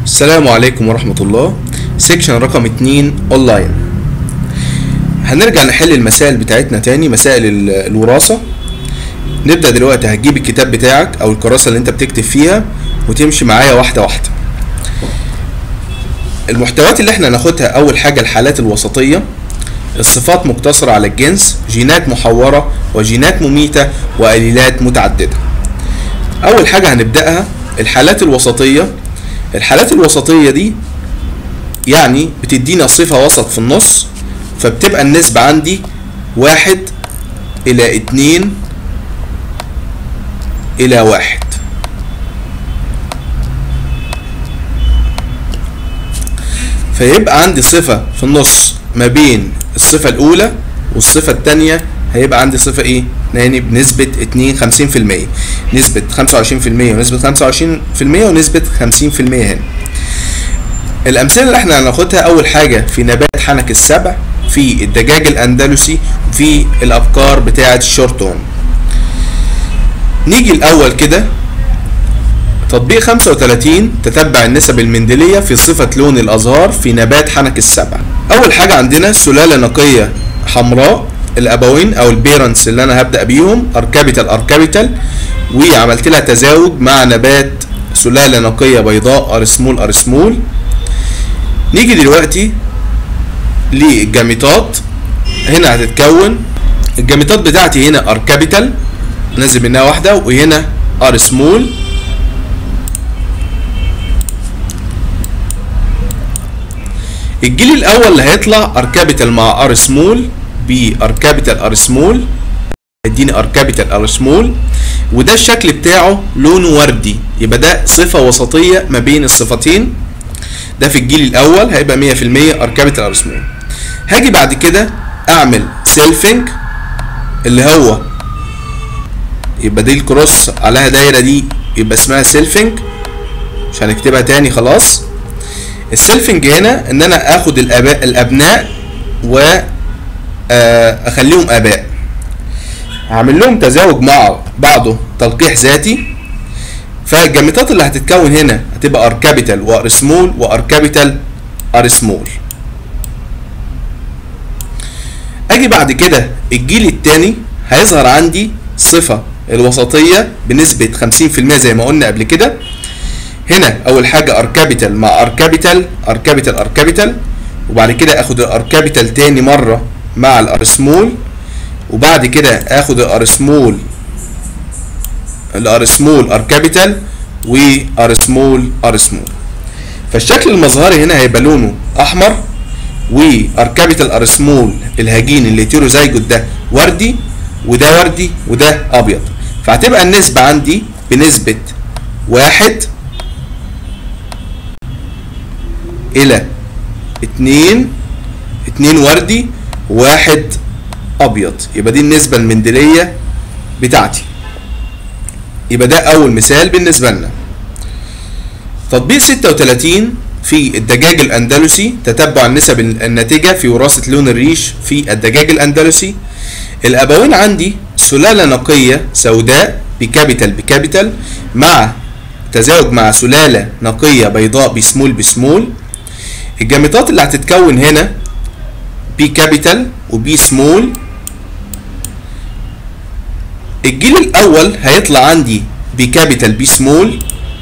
السلام عليكم ورحمة الله سيكشن رقم 2 اونلاين هنرجع نحل المسائل بتاعتنا تاني مسائل ال- الوراثة نبدأ دلوقتي هتجيب الكتاب بتاعك او الكراسة اللي انت بتكتب فيها وتمشي معايا واحدة واحدة المحتويات اللي احنا هناخدها اول حاجة الحالات الوسطية الصفات مقتصرة على الجنس جينات محورة وجينات مميتة وقليلات متعددة اول حاجة هنبدأها الحالات الوسطية الحالات الوسطية دي يعني بتدينا صفة وسط في النص فبتبقى النسبة عندي واحد إلى اتنين إلى واحد فيبقى عندي صفة في النص ما بين الصفة الأولى والصفة التانية هيبقى عندي صفة إيه؟ يعني بنسبة اتنين خمسين في المية نسبة خمسة وعشرين في المية ونسبة خمسة وعشرين في المية ونسبة خمسين في المية هنا الأمثلة اللي احنا هناخدها أول حاجة في نبات حنك السبع في الدجاج الأندلسي في الأبقار بتاعة الشورتون نيجي الأول كده تطبيق 35 تتبع النسب المندلية في صفة لون الأزهار في نبات حنك السبع أول حاجة عندنا سلالة نقية حمراء الأبوين أو البيرنتس اللي أنا هبدأ بيهم أركبيتال أركبيتال وعملت لها تزاوج مع نبات سلالة نقية بيضاء أرسمول أرسمول نيجي دلوقتي للجاميتات هنا هتتكون الجاميتات بتاعتي هنا أركبيتال نازل منها واحدة وهنا ار سمول الجيل الاول اللي هيطلع اركابيتال مع ار سمول باركابيتال ار سمول هيديني اركابيتال ار سمول وده الشكل بتاعه لونه وردي يبقى ده صفة وسطية ما بين الصفتين ده في الجيل الاول هيبقى 100% اركابيتال ار سمول هاجي بعد كده اعمل سيلفنج اللي هو يبقى دي الكروس عليها دايرة دي يبقى اسمها سيلفنج مش هنكتبها تاني خلاص السيلفنج هنا ان انا اخد الاباء الابناء و آه، اخليهم اباء هعمل لهم تزاوج مع بعضه تلقيح ذاتي فالجاميتات اللي هتتكون هنا هتبقى اركابيتال وار سمول واركابيتال ار سمول اجي بعد كده الجيل الثاني هيظهر عندي صفة الوسطية بنسبة 50% زي ما قلنا قبل كده هنا اول حاجة اركابيتال مع اركابيتال اركابيتال اركابيتال وبعد كده اخد الاركابيتال تاني مرة مع الارسمول وبعد كده اخد الارسمول الارسمول اركابيتال وارسمول ارسمول فالشكل المظهري هنا هيبقى لونه احمر واركابيتال ارسمول الهجين الهيتيروزايجوت ده وردي وده وردي وده ابيض فهتبقى النسبة عندي بنسبة واحد الى اتنين اتنين وردي واحد ابيض يبقى دي النسبة المندلية بتاعتي يبقى ده اول مثال بالنسبة لنا تطبيق 36 في الدجاج الاندلسي تتبع النسب الناتجة في وراثة لون الريش في الدجاج الاندلسي الابوين عندي سلالة نقية سوداء بكابيتال بكابيتال مع تزاوج مع سلالة نقية بيضاء بسمول بسمول الجاميتات اللي هتتكون هنا بي كابيتال وبي سمول الجيل الاول هيطلع عندي بي كابيتال بي سمول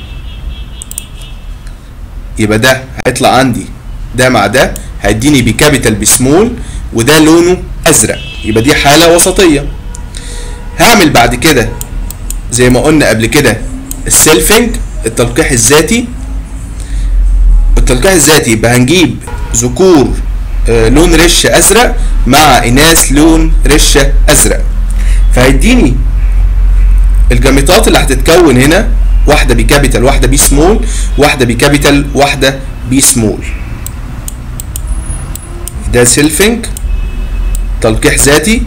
يبقى ده هيطلع عندي ده مع ده هيديني بي كابيتال بي سمول وده لونه ازرق يبقى دي حالة وسطية هعمل بعد كده زي ما قلنا قبل كده السيلفنج التلقيح الذاتي التلقيح الذاتي يبقى هنجيب ذكور آه، لون رشة ازرق مع اناث لون رشة ازرق فهيديني الجاميتات اللي هتتكون هنا واحدة بكابيتال واحدة بي سمول واحدة بكابيتال واحدة بي سمول ده سيلفنج تلقيح ذاتي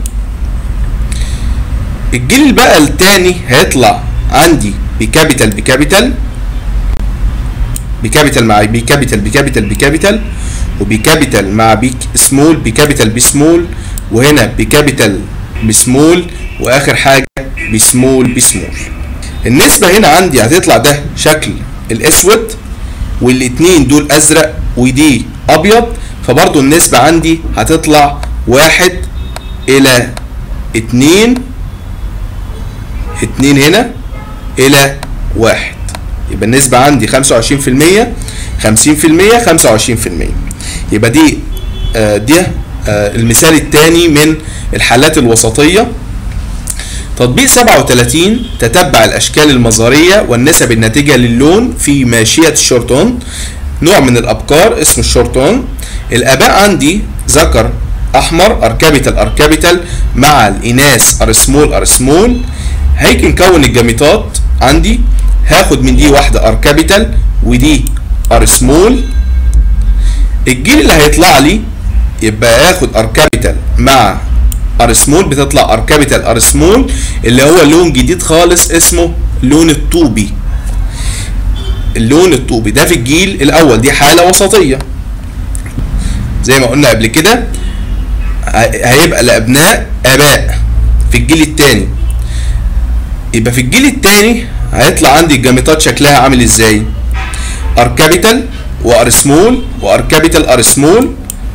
الجيل بقى التاني هيطلع عندي بكابيتال بكابيتال بكابيتال مع بكابيتال بكابيتال بكابيتال وبكابيتال مع بي سمول بكابيتال بسمول وهنا بكابيتال بسمول واخر حاجه بسمول بسمول النسبه هنا عندي هتطلع ده شكل الاسود والاتنين دول ازرق ودي ابيض فبرضو النسبة عندي هتطلع واحد الى اتنين اتنين هنا الى واحد يبقى النسبة عندي خمسة وعشرين في المية خمسين في المية خمسة وعشرين في المية يبقى دي آه دي آه المثال الثاني من الحالات الوسطية تطبيق 37 تتبع الأشكال المظهرية والنسب الناتجة للون في ماشية الشورتون نوع من الأبقار اسمه الشورتون الآباء عندي ذكر أحمر أركابيتال أركابيتال مع الإناث أرسمول أرسمول هيجي نكون الجاميتات عندي هاخد من دي واحدة أركابيتال ودي أرسمول الجيل اللي هيطلع لي يبقى ياخد أركابيتال مع ارسمول بتطلع اركابيتال ارسمول اللي هو لون جديد خالص اسمه لون الطوبي اللون الطوبي ده في الجيل الاول دي حاله وسطيه زي ما قلنا قبل كده هيبقى لابناء اباء في الجيل الثاني يبقى في الجيل الثاني هيطلع عندي الجاميتات شكلها عامل ازاي اركابيتال وارسمول واركابيتال ارسمول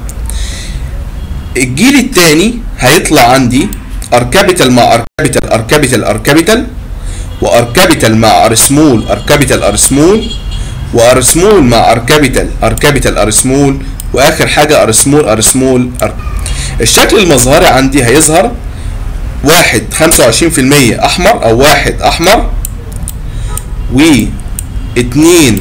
الجيل الثاني هيطلع عندي اركابيتال مع اركابيتال اركابيتال اركابيتال واركابيتال مع ارسمول اركابيتال ارسمول وارسمول مع اركابيتال اركابيتال ارسمول واخر حاجه ارسمول ارسمول أر... الشكل المظهري عندي هيظهر واحد خمسة وعشرين في المية احمر او واحد احمر و اتنين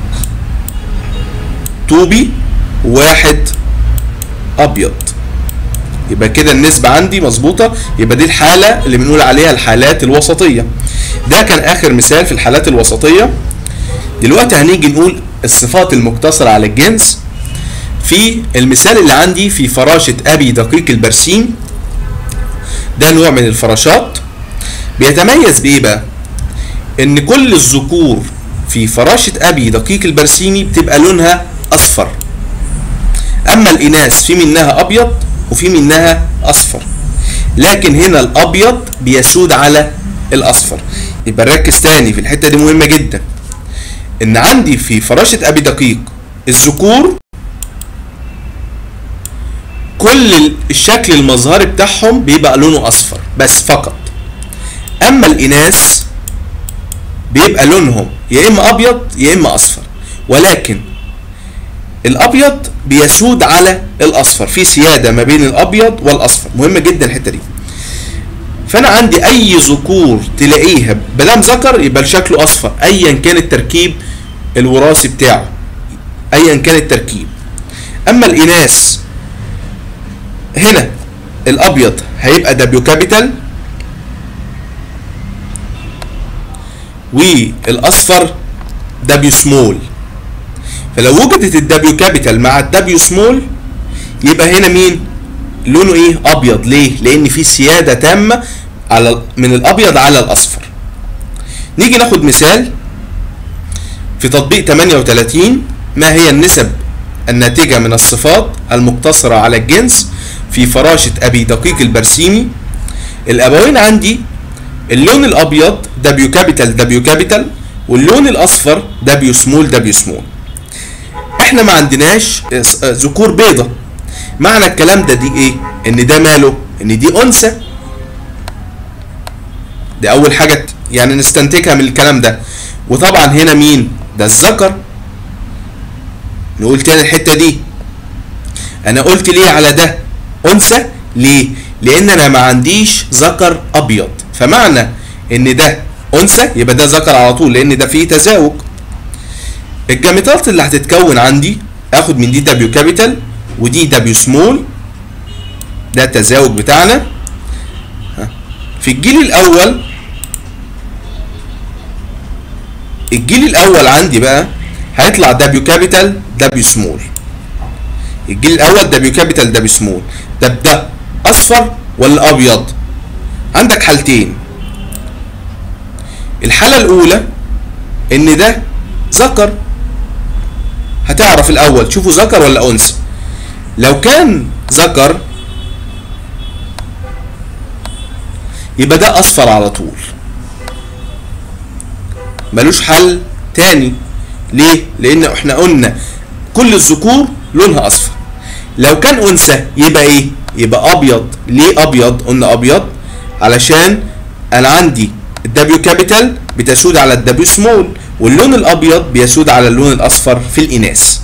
طوبي واحد ابيض يبقى كده النسبة عندي مظبوطة يبقى دي الحالة اللي بنقول عليها الحالات الوسطية ده كان آخر مثال في الحالات الوسطية دلوقتي هنيجي نقول الصفات المقتصرة على الجنس في المثال اللي عندي في فراشة أبي دقيق البرسيم ده نوع من الفراشات بيتميز بإيه بقى؟ إن كل الذكور في فراشة أبي دقيق البرسيمي بتبقى لونها أصفر أما الإناث في منها أبيض وفي منها اصفر لكن هنا الابيض بيسود على الاصفر يبقى نركز تاني في الحته دي مهمه جدا ان عندي في فراشه ابي دقيق الذكور كل الشكل المظهري بتاعهم بيبقى لونه اصفر بس فقط اما الاناث بيبقى لونهم يا اما ابيض يا اما اصفر ولكن الابيض بيسود على الاصفر في سياده ما بين الابيض والاصفر مهمه جدا الحته دي فانا عندي اي ذكور تلاقيها بدام ذكر يبقى شكله اصفر ايا كان التركيب الوراثي بتاعه ايا كان التركيب اما الاناث هنا الابيض هيبقى دبليو كابيتال والاصفر دبليو سمول فلو وجدت الدبليو كابيتال مع الدبليو سمول يبقى هنا مين لونه ايه ابيض ليه لان في سياده تامه على من الابيض على الاصفر نيجي ناخد مثال في تطبيق 38 ما هي النسب الناتجة من الصفات المقتصرة على الجنس في فراشة أبي دقيق البرسيمي الأبوين عندي اللون الأبيض دبليو كابيتال دبليو كابيتال واللون الأصفر دبليو سمول دبليو سمول احنا ما عندناش ذكور بيضة معنى الكلام ده دي ايه ان ده ماله ان دي انثى دي اول حاجة يعني نستنتجها من الكلام ده وطبعا هنا مين ده الذكر نقول تاني الحتة دي انا قلت ليه على ده انثى ليه لان انا ما عنديش ذكر ابيض فمعنى ان ده انثى يبقى ده ذكر على طول لان ده فيه تزاوج الجاميتات اللي هتتكون عندي اخد من دي دبليو كابيتال ودي دبليو سمول ده التزاوج بتاعنا في الجيل الاول الجيل الاول عندي بقى هيطلع دبليو كابيتال دبليو سمول الجيل الاول دبليو كابيتال دبليو سمول طب ده اصفر ولا ابيض عندك حالتين الحاله الاولى ان ده ذكر هتعرف الاول تشوفه ذكر ولا انثى لو كان ذكر يبقى ده اصفر على طول ملوش حل تاني ليه لان احنا قلنا كل الذكور لونها اصفر لو كان انثى يبقى ايه يبقى ابيض ليه ابيض قلنا ابيض علشان انا عندي الدبليو كابيتال بتسود على الدبليو سمول واللون الابيض بيسود على اللون الاصفر في الاناث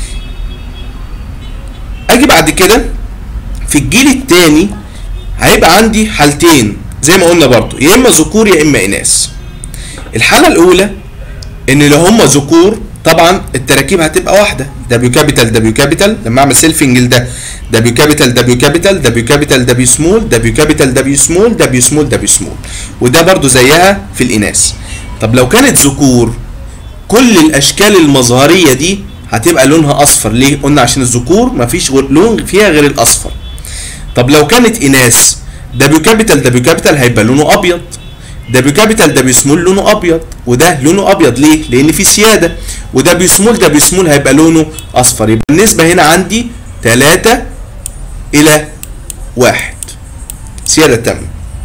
اجي بعد كده في الجيل الثاني هيبقى عندي حالتين زي ما قلنا برضو يا اما ذكور يا اما اناث الحاله الاولى ان اللي هم ذكور طبعا التراكيب هتبقى واحده دبليو كابيتال دبليو كابيتال لما اعمل سيلفنج ده دبليو كابيتال دبليو كابيتال دبليو كابيتال دبليو سمول دبليو كابيتال دبليو سمول دبليو سمول دبليو سمول وده برضو زيها في الاناث طب لو كانت ذكور كل الاشكال المظهريه دي هتبقى لونها اصفر ليه قلنا عشان الذكور مفيش لون فيها غير الاصفر طب لو كانت اناث دبليو كابيتال دبليو كابيتال هيبقى لونه ابيض دبليو كابيتال دبليو سمول لونه ابيض وده لونه ابيض ليه لان في سياده ودبليو سمول دبليو سمول هيبقى لونه اصفر يبقى النسبه هنا عندي 3 الى 1 سياده تامه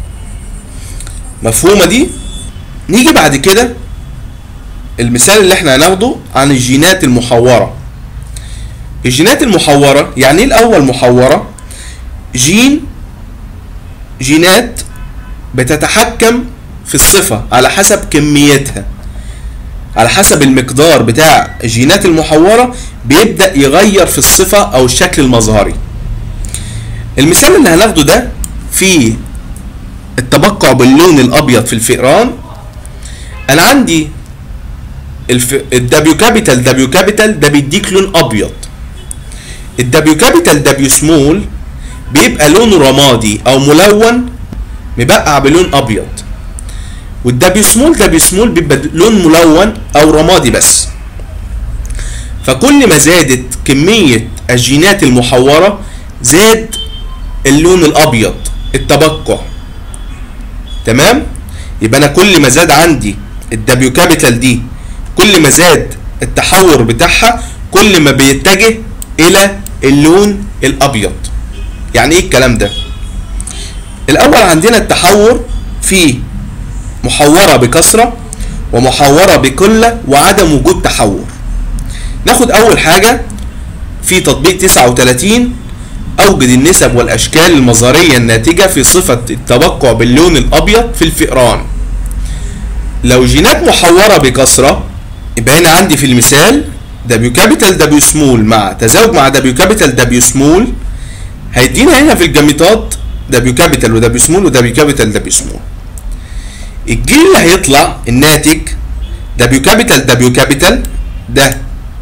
مفهومه دي نيجي بعد كده المثال اللي احنا هناخده عن الجينات المحوره الجينات المحوره يعني ايه الاول محوره جين جينات بتتحكم في الصفة على حسب كميتها على حسب المقدار بتاع الجينات المحورة بيبدأ يغير في الصفة أو الشكل المظهري المثال اللي هناخده ده في التبقع باللون الأبيض في الفئران أنا عندي الف... الدبليو كابيتال دبليو كابيتال ده بيديك لون أبيض الدبليو كابيتال دبليو سمول بيبقى لونه رمادي او ملون مبقع بلون ابيض والدبليو سمول دبليو سمول بيبقى لون ملون او رمادي بس فكل ما زادت كمية الجينات المحورة زاد اللون الابيض التبقع تمام يبقى انا كل ما زاد عندي الدبليو كابيتال دي كل ما زاد التحور بتاعها كل ما بيتجه الى اللون الابيض يعني ايه الكلام ده الاول عندنا التحور في محورة بكثرة ومحورة بقلة وعدم وجود تحور ناخد اول حاجة في تطبيق 39 اوجد النسب والاشكال المظهرية الناتجة في صفة التبقع باللون الابيض في الفئران لو جينات محورة بكثرة يبقى هنا عندي في المثال دبليو كابيتال دبليو سمول مع تزاوج مع دبليو كابيتال دبليو سمول هيدينا هنا في الجاميتات دبليو كابيتال ودبليو سمول ودبليو كابيتال دبليو سمول الجيل اللي هيطلع الناتج دبليو كابيتال دبليو كابيتال ده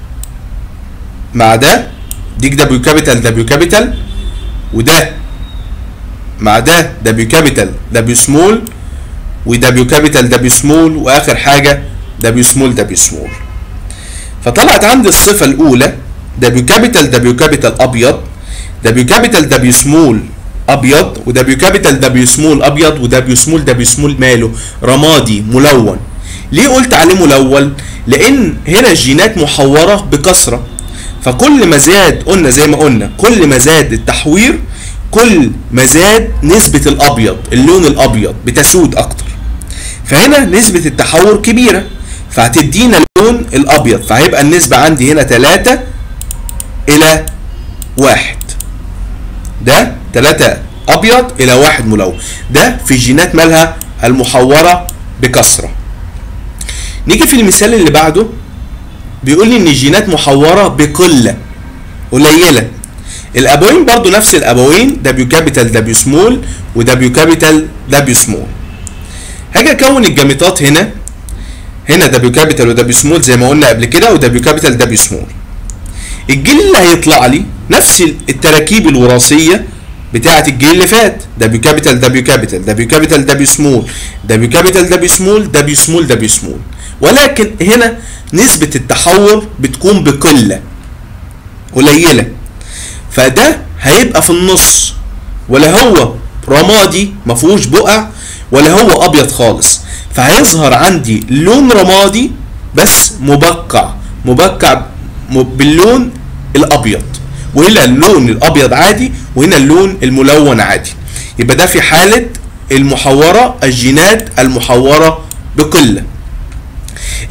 مع ده ديك دبليو كابيتال دبليو كابيتال وده مع ده دبليو كابيتال دبليو سمول ودبليو كابيتال دبليو سمول واخر حاجه دبليو سمول دبليو سمول فطلعت عندي الصفه الاولى دبليو كابيتال دبليو كابيتال ابيض دبليو كابيتال دبليو سمول ابيض ودبليو كابيتال دبليو سمول ابيض ودبليو سمول دبليو سمول ماله رمادي ملون ليه قلت عليه ملون لان هنا الجينات محوره بكثره فكل ما زاد قلنا زي ما قلنا كل ما زاد التحوير كل ما زاد نسبة الأبيض اللون الأبيض بتسود أكتر فهنا نسبة التحور كبيرة فهتدينا اللون الأبيض فهيبقى النسبة عندي هنا 3 إلى واحد ده 3 أبيض إلى واحد ملون ده في الجينات مالها المحورة بكثرة نيجي في المثال اللي بعده بيقول لي ان الجينات محوره بقله قليله الابوين برضو نفس الابوين دبليو كابيتال دبليو سمول ودبليو كابيتال دبليو سمول هاجي اكون الجاميتات هنا هنا دبليو كابيتال ودبليو سمول زي ما قلنا قبل كده ودبليو كابيتال دبليو سمول الجيل اللي هيطلع لي نفس التراكيب الوراثيه بتاعه الجيل اللي فات دبليو كابيتال دبليو كابيتال دبليو كابيتال دبليو سمول دبليو كابيتال دبليو سمول دبليو سمول دبليو سمول ولكن هنا نسبة التحور بتكون بقلة قليلة فده هيبقى في النص ولا هو رمادي مفهوش بقع ولا هو ابيض خالص فهيظهر عندي لون رمادي بس مبقع مبقع باللون الابيض وهنا اللون الابيض عادي وهنا اللون الملون عادي يبقى ده في حالة المحورة الجينات المحورة بقلة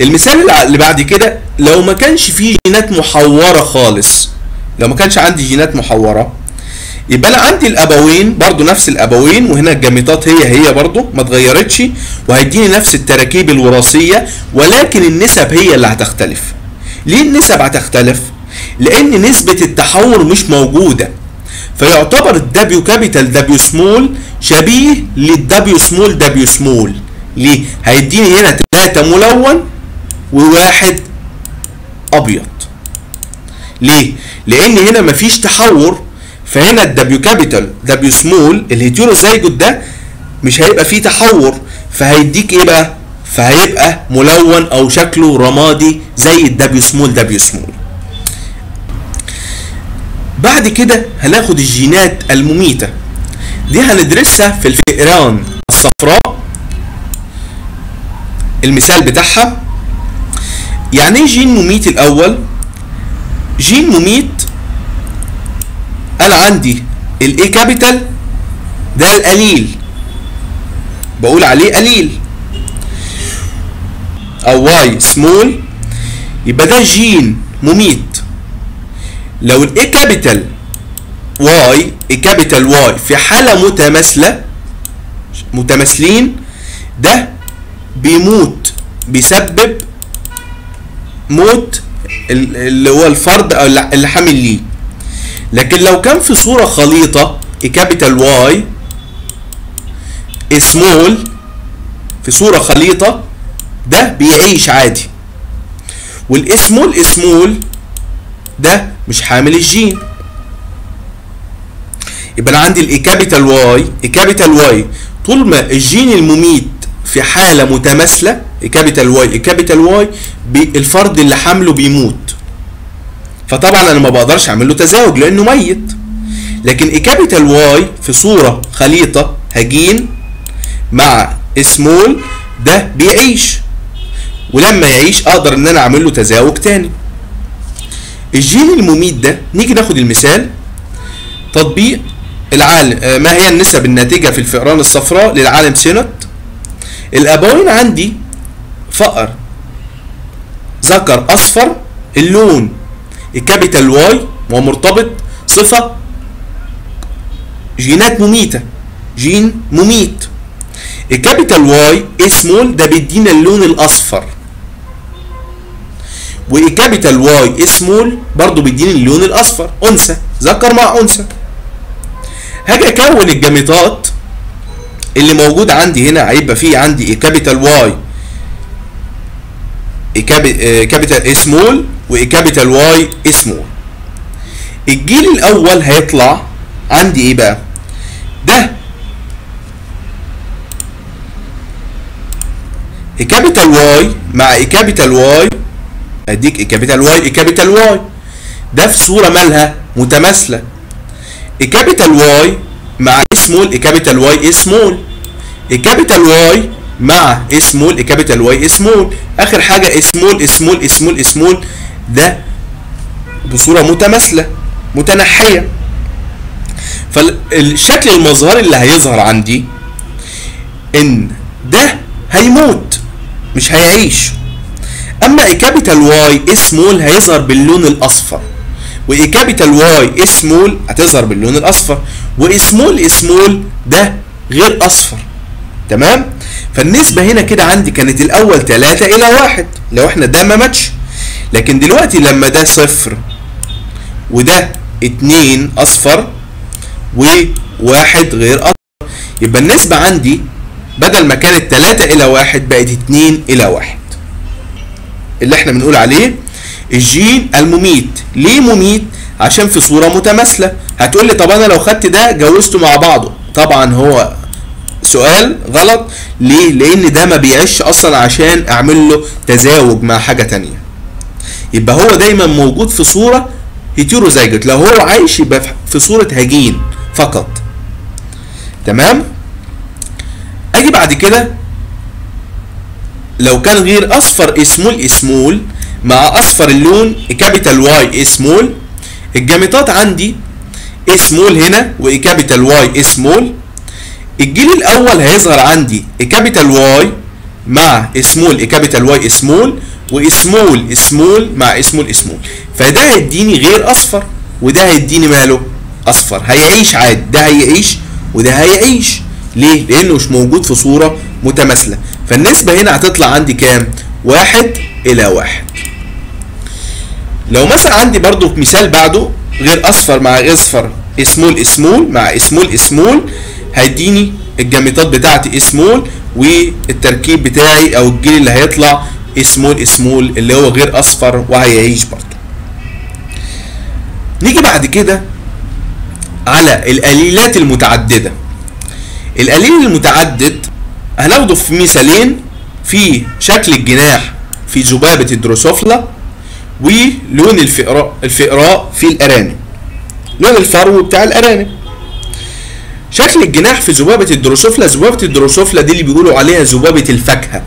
المثال اللي بعد كده لو ما كانش فيه جينات محوره خالص لو ما كانش عندي جينات محوره يبقى انا عندي الابوين برضو نفس الابوين وهنا الجاميتات هي هي برضو ما اتغيرتش وهيديني نفس التراكيب الوراثيه ولكن النسب هي اللي هتختلف ليه النسب هتختلف لان نسبه التحور مش موجوده فيعتبر الدبليو كابيتال دبليو سمول شبيه للدبليو سمول دبليو سمول ليه هيديني هنا ثلاثة ملون وواحد ابيض ليه لان هنا مفيش تحور فهنا الدبليو كابيتال دبليو سمول الهيتيروزايجوت ده مش هيبقى فيه تحور فهيديك ايه بقى فهيبقى ملون او شكله رمادي زي الدبليو سمول دبليو سمول بعد كده هناخد الجينات المميتة دي هندرسها في الفئران الصفراء المثال بتاعها يعني ايه جين مميت الاول جين مميت انا عندي الاي كابيتال ده القليل بقول عليه قليل او واي سمول يبقى ده جين مميت لو الاي كابيتال واي اي كابيتال واي في حالة متماثلة متماثلين ده بيموت بيسبب موت اللي هو الفرد او اللي حامل ليه لكن لو كان في صورة خليطة كابيتال واي سمول في صورة خليطة ده بيعيش عادي والاسمول سمول ده مش حامل الجين يبقى انا عندي الايكابيتال واي ايكابيتال واي طول ما الجين المميت في حالة متماثلة كابيتال واي كابيتال واي الفرد اللي حامله بيموت فطبعا انا ما بقدرش اعمل له تزاوج لانه ميت لكن كابيتال واي في صورة خليطة هجين مع سمول ده بيعيش ولما يعيش اقدر ان انا اعمل له تزاوج تاني الجين المميت ده نيجي ناخد المثال تطبيق العالم ما هي النسب الناتجة في الفئران الصفراء للعالم سينت الابوين عندي فأر ذكر اصفر اللون الكابيتال واي ومرتبط صفة جينات مميتة جين مميت الكابيتال واي سمول ده بيدينا اللون الاصفر والكابيتال واي سمول برضو بيديني اللون الاصفر انثى ذكر مع انثى هاجي اكون الجاميتات اللي موجود عندي هنا هيبقى فيه عندي كابيتال واي كابيتال سمول وكابيتال واي سمول الجيل الاول هيطلع عندي ايه بقى ده كابيتال واي مع كابيتال واي اديك كابيتال واي كابيتال واي ده في صوره مالها متماثله كابيتال واي مع سمول كابيتال واي سمول الكابيتال واي مع سمول كابيتال واي سمول اخر حاجه سمول سمول سمول سمول ده بصوره متماثله متنحيه فالشكل المظهري اللي هيظهر عندي ان ده هيموت مش هيعيش اما كابيتال واي سمول هيظهر باللون الاصفر وكابيتال واي سمول هتظهر باللون الاصفر وسمول سمول ده غير اصفر تمام فالنسبة هنا كده عندي كانت الأول 3 إلى 1 لو احنا ده ما ماتش لكن دلوقتي لما ده صفر وده 2 أصفر وواحد غير أصفر يبقى النسبة عندي بدل ما كانت 3 إلى 1 بقت 2 إلى 1 اللي احنا بنقول عليه الجين المميت ليه مميت عشان في صورة متماثلة هتقول لي طب انا لو خدت ده جوزته مع بعضه طبعا هو سؤال غلط ليه لان ده ما بيعيش اصلا عشان اعمل له تزاوج مع حاجة تانية يبقى هو دايما موجود في صورة هيتيروزايجوت لو هو عايش يبقى في صورة هجين فقط تمام اجي بعد كده لو كان غير اصفر سمول سمول مع اصفر اللون كابيتال واي سمول الجاميتات عندي سمول هنا وكابيتال واي سمول الجيل الاول هيظهر عندي كابيتال واي مع سمول اي كابيتال واي سمول وسمول سمول مع سمول سمول فده هيديني غير اصفر وده هيديني ماله اصفر هيعيش عادي ده هيعيش وده هيعيش ليه لانه مش موجود في صوره متماثله فالنسبه هنا هتطلع عندي كام واحد الى واحد لو مثلا عندي برضو مثال بعده غير اصفر مع غير اصفر سمول سمول مع سمول سمول هيديني الجاميتات بتاعتي سمول والتركيب بتاعي او الجيل اللي هيطلع سمول سمول اللي هو غير اصفر وهيعيش برضه نيجي بعد كده على القليلات المتعدده القليل المتعدد هناخده في مثالين في شكل الجناح في ذبابه الدروسوفلا ولون الفئراء الفئراء في الارانب لون الفرو بتاع الارانب شكل الجناح في ذبابه الدروسوفلا ذبابه الدروسوفلا دي اللي بيقولوا عليها ذبابه الفاكهه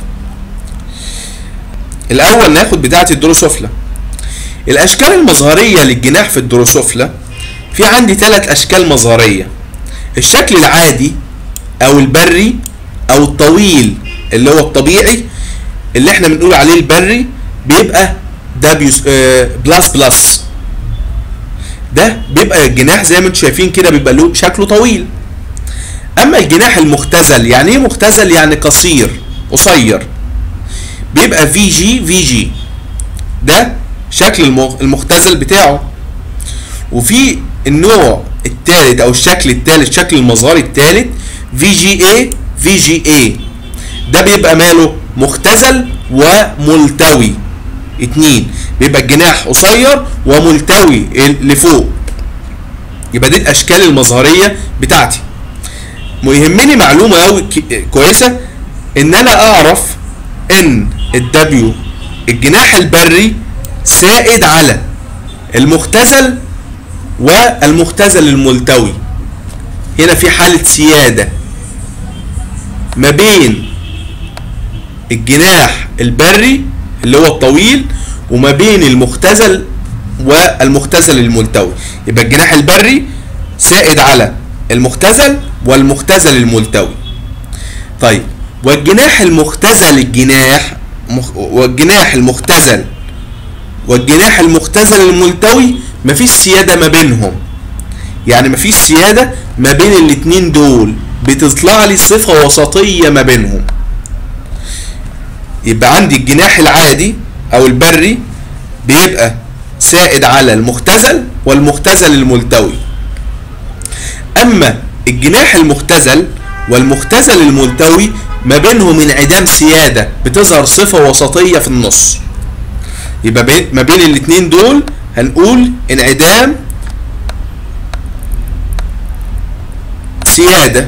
الاول ناخد بتاعه الدروسوفلا الاشكال المظهريه للجناح في الدروسوفلا في عندي ثلاث اشكال مظهريه الشكل العادي او البري او الطويل اللي هو الطبيعي اللي احنا بنقول عليه البري بيبقى ده بيس آه بلس بلس ده بيبقى الجناح زي ما انتم شايفين كده بيبقى له شكله طويل اما الجناح المختزل يعني ايه مختزل يعني قصير قصير بيبقى في جي في جي ده شكل المختزل بتاعه وفي النوع الثالث او الشكل الثالث شكل المظهري الثالث في جي اي في جي اي ده بيبقى ماله مختزل وملتوي اتنين بيبقى الجناح قصير وملتوي لفوق يبقى دي الاشكال المظهريه بتاعتي ويهمني معلومه قوي كويسه ان انا اعرف ان الدبليو الجناح البري سائد على المختزل والمختزل الملتوي هنا في حالة سيادة ما بين الجناح البري اللي هو الطويل وما بين المختزل والمختزل الملتوي يبقى الجناح البري سائد على المختزل والمختزل الملتوي طيب والجناح المختزل الجناح والجناح المختزل والجناح المختزل الملتوي مفيش سيادة ما بينهم يعني مفيش سيادة ما بين الاتنين دول بتطلع لي صفة وسطية ما بينهم يبقى عندي الجناح العادي او البري بيبقى سائد على المختزل والمختزل الملتوي اما الجناح المختزل والمختزل الملتوي ما بينهم انعدام سيادة بتظهر صفة وسطية في النص يبقى بين ما بين الاتنين دول هنقول انعدام سيادة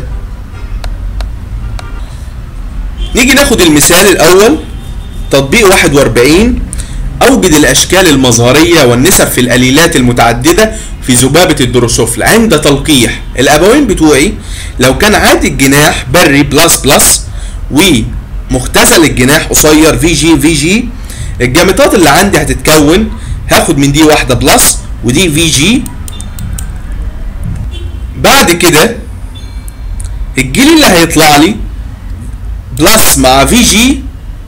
نيجي ناخد المثال الأول تطبيق 41 أوجد الأشكال المظهرية والنسب في القليلات المتعددة في ذبابة الدروسوفلا عند تلقيح الأبوين بتوعي لو كان عادي الجناح بري بلس بلس ومختزل الجناح قصير في جي في جي الجاميتات اللي عندي هتتكون هاخد من دي واحدة بلس ودي في جي بعد كده الجيل اللي هيطلع لي بلس مع في جي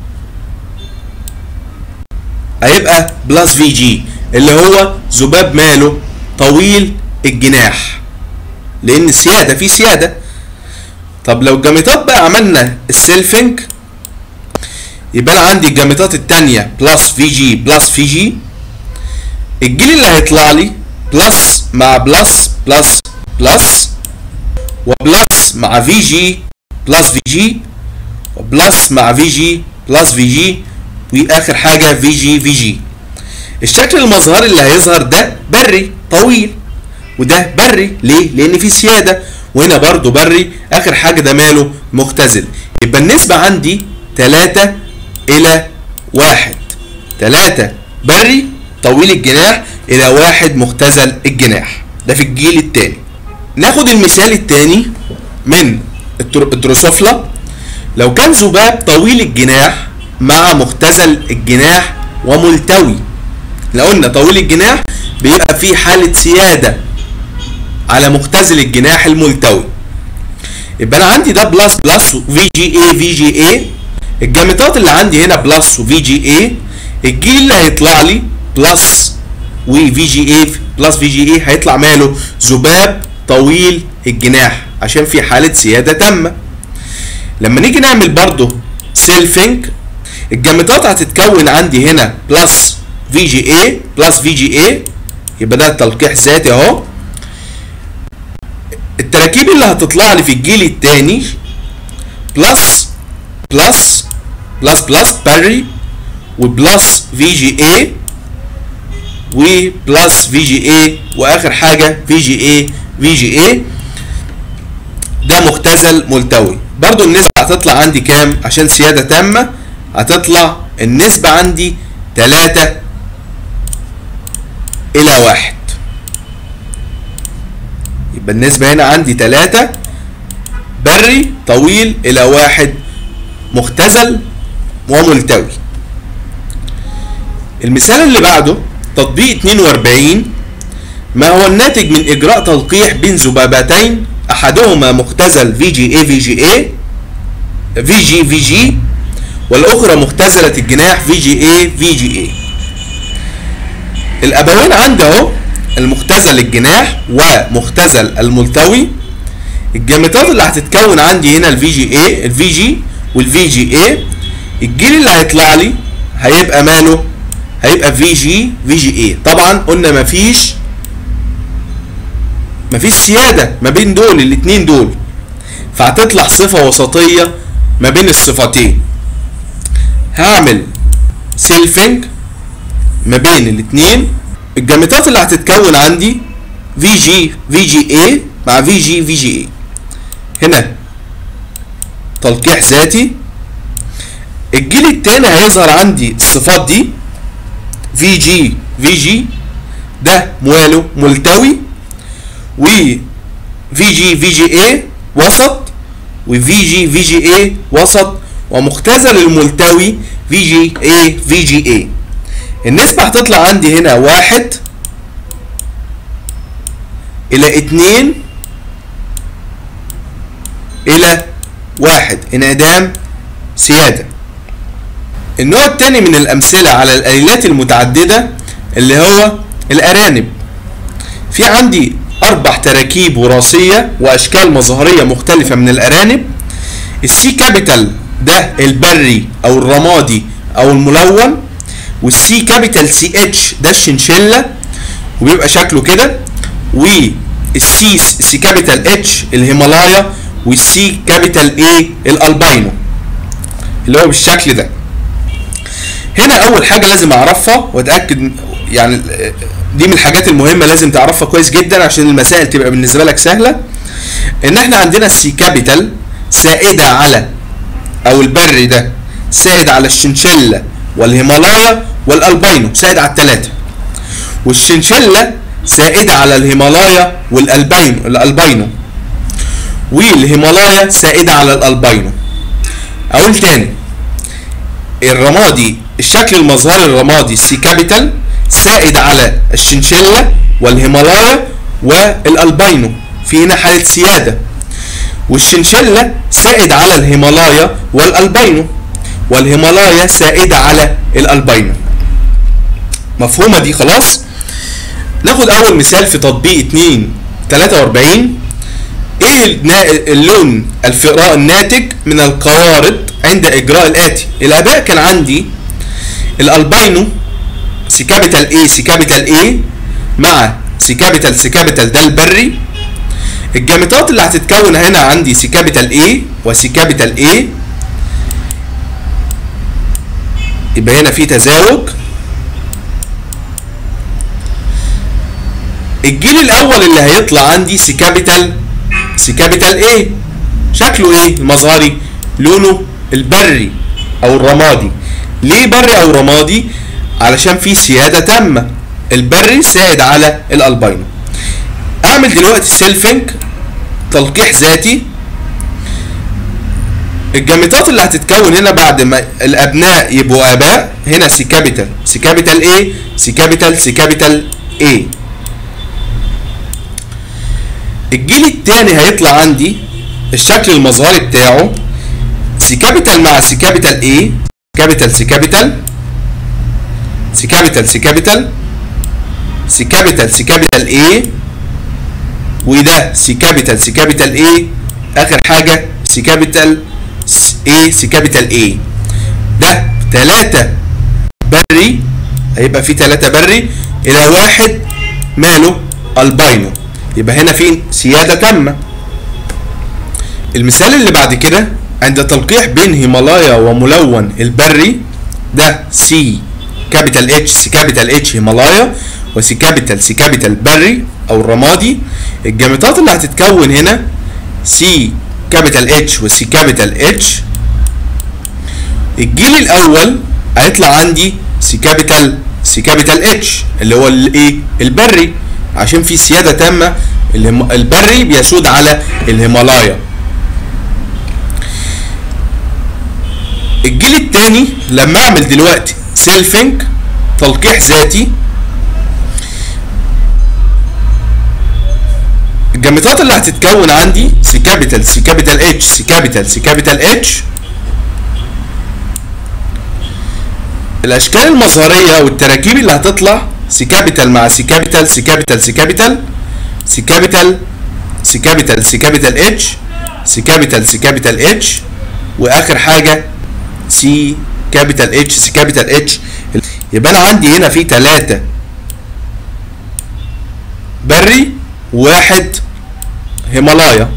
هيبقى بلس في جي اللي هو ذباب ماله طويل الجناح لان السياده في سياده طب لو الجاميتات بقى عملنا السيلفنج يبقى انا عندي الجاميتات الثانيه بلس في جي بلس في جي الجيل اللي هيطلع لي بلس مع بلس بلس بلس وبلس مع في جي بلس في جي وبلس مع في جي بلس في جي واخر حاجه في جي في جي الشكل المظهري اللي هيظهر ده بري طويل وده بري ليه لان في سياده وهنا برضو بري اخر حاجه ده ماله مختزل يبقى النسبه عندي 3 الى 1 3 بري طويل الجناح الى واحد مختزل الجناح ده في الجيل الثاني ناخد المثال الثاني من الدروسوفلا لو كان ذباب طويل الجناح مع مختزل الجناح وملتوي لو قلنا طويل الجناح بيبقى فيه حالة سيادة على مختزل الجناح الملتوي يبقى انا عندي ده بلس بلس في جي اي في جي اي الجاميتات اللي عندي هنا بلس وفي جي اي الجيل اللي هيطلع لي بلس وفي جي اي بلس في جي اي هيطلع ماله ذباب طويل الجناح عشان في حالة سيادة تامة لما نيجي نعمل برضو سيلفينج الجاميتات هتتكون عندي هنا بلس في جي اي بلس في جي اي يبقى ده تلقيح ذاتي اهو التراكيب اللي هتطلع لي في الجيل الثاني بلس بلس بلس بلس باري وبلس في جي اي وبلس في جي اي واخر حاجه في جي اي في جي اي ده مختزل ملتوي برضو النسبة هتطلع عندي كام عشان سيادة تامة هتطلع النسبة عندي 3 إلى واحد يبقى النسبة هنا عندي 3 بري طويل إلى واحد مختزل وملتوي المثال اللي بعده تطبيق 42 ما هو الناتج من إجراء تلقيح بين ذبابتين أحدهما مختزل في جي اي في جي اي في جي في جي والأخرى مختزلة الجناح في جي اي في جي اي الأبوين عندي أهو المختزل الجناح ومختزل الملتوي الجاميتات اللي هتتكون عندي هنا الفي جي اي الفي جي والفي جي اي الجيل اللي هيطلع لي هيبقى ماله هيبقى في جي في جي اي طبعا قلنا مفيش مفيش سيادة ما بين دول الاتنين دول فهتطلع صفة وسطية ما بين الصفتين هعمل سيلفنج ما بين الاتنين الجاميتات اللي هتتكون عندي في جي في جي اي مع في جي في جي اي هنا تلقيح ذاتي الجيل التاني هيظهر عندي الصفات دي في جي في جي ده مواله ملتوي و في جي في جي اي وسط وفي جي في جي اي وسط ومختزل الملتوي في جي اي في جي اي النسبة هتطلع عندي هنا واحد إلى اتنين إلى واحد انعدام سيادة النوع الثاني من الأمثلة على الآليات المتعددة اللي هو الأرانب في عندي أربع تراكيب وراثية وأشكال مظهرية مختلفة من الأرانب السي كابيتال ده البري أو الرمادي أو الملون والسي كابيتال سي اتش ده الشنشلة وبيبقى شكله كده والسي سي كابيتال اتش الهيمالايا والسي كابيتال اي الالباينو اللي هو بالشكل ده هنا اول حاجه لازم اعرفها واتاكد يعني دي من الحاجات المهمه لازم تعرفها كويس جدا عشان المسائل تبقى بالنسبه لك سهله ان احنا عندنا السي كابيتال سائده على او البري ده سائد على الشنشله والهيمالايا والالباينو سائد على الثلاثه والشنشله سائده على الهيمالايا والالباينو الالباينو والهيمالايا سائده على الالباينو اقول تاني الرمادي الشكل المظهري الرمادي السي كابيتال سائد على الشنشله والهيمالايا والالباينو في هنا حاله سياده والشنشله سائد على الهيمالايا والالباينو والهيمالايا سائده على الالباينو مفهومه دي خلاص ناخد اول مثال في تطبيق 2 43 ايه اللون الفراء الناتج من القوارض عند اجراء الاتي الاباء كان عندي الالباينو سي كابيتال اي سي كابيتال اي مع سي كابيتال سي كابيتال ده البري الجاميتات اللي هتتكون هنا عندي سي كابيتال اي وسي كابيتال اي يبقى هنا في تزاوج الجيل الاول اللي هيطلع عندي سي كابيتال سي كابيتال ايه شكله ايه المظهري لونه البري او الرمادي ليه بري او رمادي علشان في سيادة تامة البري سائد على الالباينو اعمل دلوقتي سيلفنج تلقيح ذاتي الجاميتات اللي هتتكون هنا بعد ما الابناء يبقوا اباء هنا سي كابيتال سي كابيتال ايه سي كابيتال سي كابيتال ايه الجيل الثاني هيطلع عندي الشكل المظهري بتاعه سي كابيتال مع سي كابيتال ايه كابيتال سي كابيتال سي كابيتال سي كابيتال سي كابيتال سي كابيتال ايه وده سي كابيتال سي كابيتال ايه اخر حاجه سي كابيتال ايه سي كابيتال ايه ده تلاتة بري هيبقى في تلاتة بري الى واحد ماله الباينو يبقى هنا في سيادة تامة المثال اللي بعد كده عند تلقيح بين هيمالايا وملون البري ده سي كابيتال اتش سي كابيتال اتش هيمالايا وسي كابيتال سي كابيتال بري او الرمادي الجاميتات اللي هتتكون هنا سي كابيتال اتش وسي كابيتال اتش الجيل الاول هيطلع عندي سي كابيتال سي كابيتال اتش اللي هو الايه البري عشان في سياده تامه الهم- البري بيسود على الهيمالايا الجيل الثاني لما اعمل دلوقتي سيلفنج تلقيح ذاتي الجاميتات اللي هتتكون عندي سي كابيتال سي كابيتال اتش سي كابيتال سي كابيتال اتش الاشكال المظهريه والتراكيب اللي هتطلع سي كابيتال مع سي كابيتال سي كابيتال سي كابيتال سي كابيتال سي كابيتال سي كابيتال اتش سي كابيتال سي كابيتال اتش واخر حاجه سي كابيتال اتش سي كابيتال اتش يبقى انا عندي هنا في ثلاثة بري واحد هيمالايا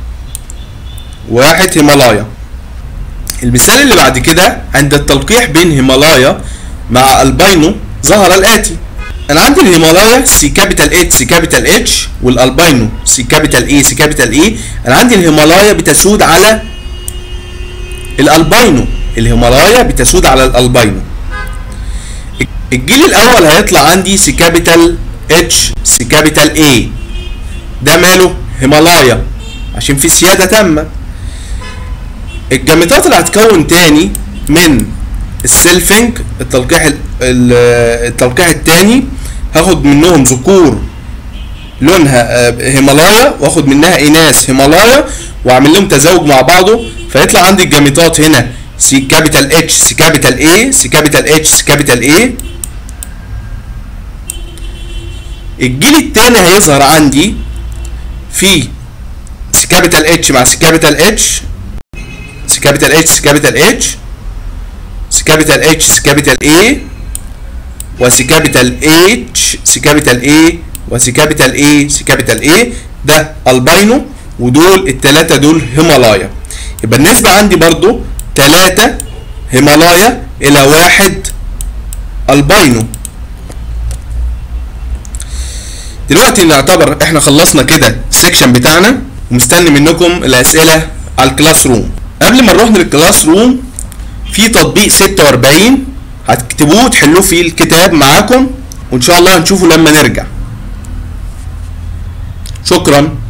واحد هيمالايا المثال اللي بعد كده عند التلقيح بين هيمالايا مع الباينو ظهر الاتي انا عندي الهيمالايا سي كابيتال اتش سي كابيتال اتش والالباينو سي كابيتال اي سي كابيتال اي انا عندي الهيمالايا بتسود على الالباينو الهيمالايا بتسود على الالباينو الجيل الاول هيطلع عندي سي كابيتال اتش سي كابيتال اي ده ماله هيمالايا عشان في سياده تامه الجاميتات اللي هتكون تاني من السيلفنج التلقيح ال- ال- التلقيح التاني هاخد منهم ذكور لونها آه، هيمالايا واخد منها اناث هيمالايا واعمل لهم تزاوج مع بعضه فيطلع عندي الجاميتات هنا سي كابيتال اتش سي كابيتال اي سي كابيتال اتش سي كابيتال اي الجيل التاني هيظهر عندي في سي كابيتال اتش مع سي كابيتال اتش سي كابيتال اتش سي كابيتال اتش سي كابيتال اتش سي كابيتال اي وسي كابيتال اتش سي كابيتال اي وسي كابيتال اي سي كابيتال اي ده الباينو ودول التلاتة دول هيمالايا يبقى النسبة عندي برضو تلاتة هيمالايا إلى واحد الباينو دلوقتي نعتبر احنا خلصنا كده السكشن بتاعنا ومستني منكم الأسئلة على الكلاس روم قبل ما نروح للكلاس روم في تطبيق 46 هتكتبوه وتحلوه في الكتاب معاكم وان شاء الله هنشوفه لما نرجع شكرا